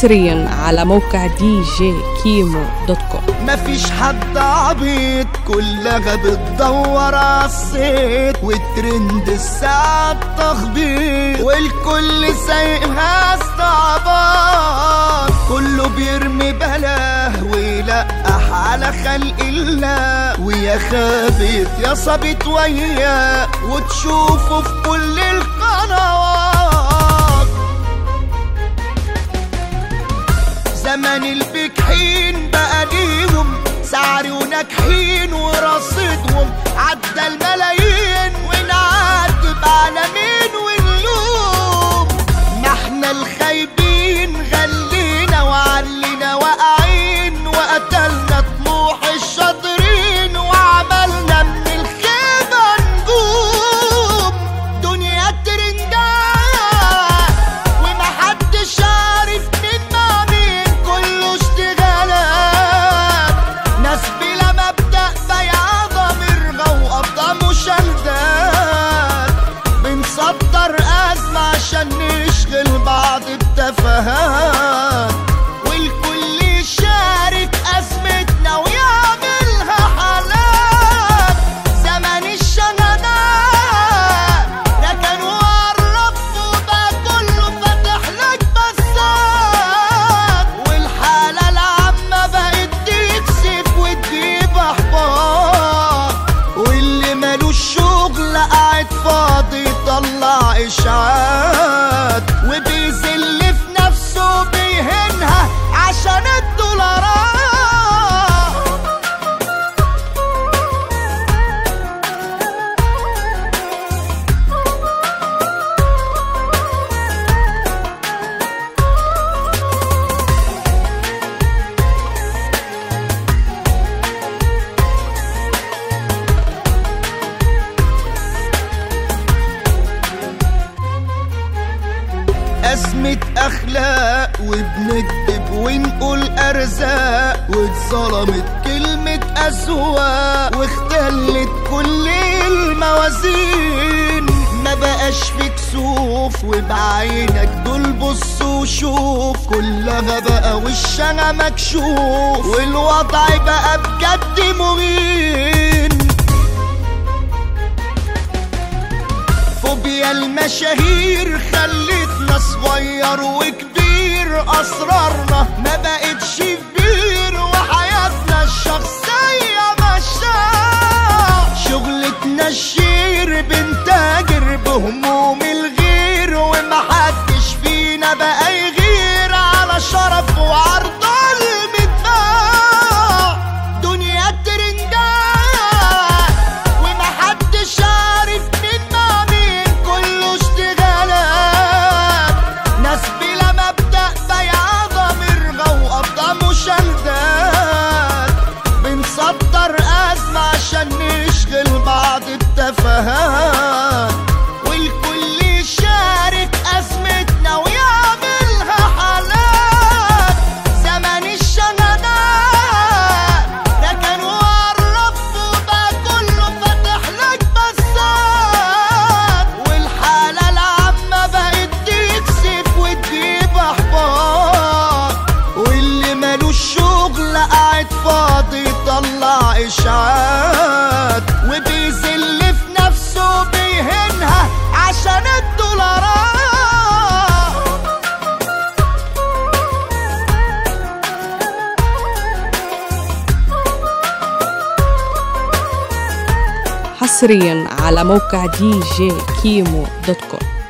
حصريا على موقع دي جي كيمو دوت كوم مفيش حد عبيط كلها بتدور عالصيت والترند الساعة التخبيط والكل سايقها استعباط كله بيرمي بلاه ويلقح على خلق الله ويا خابت يا صبت وياه وتشوفه في كل القنوات زمن البجحين بقى ليهم سعر وناجحين ورصيدهم عدى الملايين ونعاتب على مين ونلوم ما احنا الخايبين غلينا وعلينا واقعين وقتلنا طموح الشاطرين وعملنا من الخيبة نجوم دنيا ترندات ومحدش عارف مين مع مين كله اشتغالات ناس بلا مبدأ بيع ضميرها وقبضة مشاهدات بنصدر أزمة عشان نشغل بعض بتفاهات والكل يشارك أزمتنا ويعملها حالات زمن الشهادات ركن وقرب وبقى كله فاتح لك بسات والحالة العامة بقت تكسف وتجيب أحباط واللي مالوش شغل قاعد فاضي يطلع إشاعات وبيذل في نفسه بيهنها عشان الدولارات أزمة أخلاق وبنكذب ونقول أرزاق واتظلمت كلمة أذواق واختلت كل الموازين ما بقاش في كسوف وبعينك دول بص وشوف كلها بقى وشها مكشوف والوضع بقى بجد مهين فوبيا المشاهير خلتنا صغير وكبير اسرارنا ما بقتش كبير وحياتنا الشخصية مشاع شغلتنا الشير بنتاجر بهموم الغير ومحدش فينا بقى يغير على شرف وعرض المتباع دنيا ترندات ومحدش عارف مين مع مين كله اشتغالات ناس بلا مبدأ بيع ضميرها وقبضة مشاهدات بنصدر أزمة عشان نشغل بعض بتفاهات والكل يشارك أزمتنا ويعملها حالات زمن الشهادات ركن وقرب وبقى كله فاتح لك بسات والحالة العامة بقت تكسف وتجيب أحباط واللي مالوش شغل قاعد فاضي يطلع إشاعات وبيذل في نفسه بيهنها عشان الدولارات حصريا على موقع دي جي كيمو دوت كوم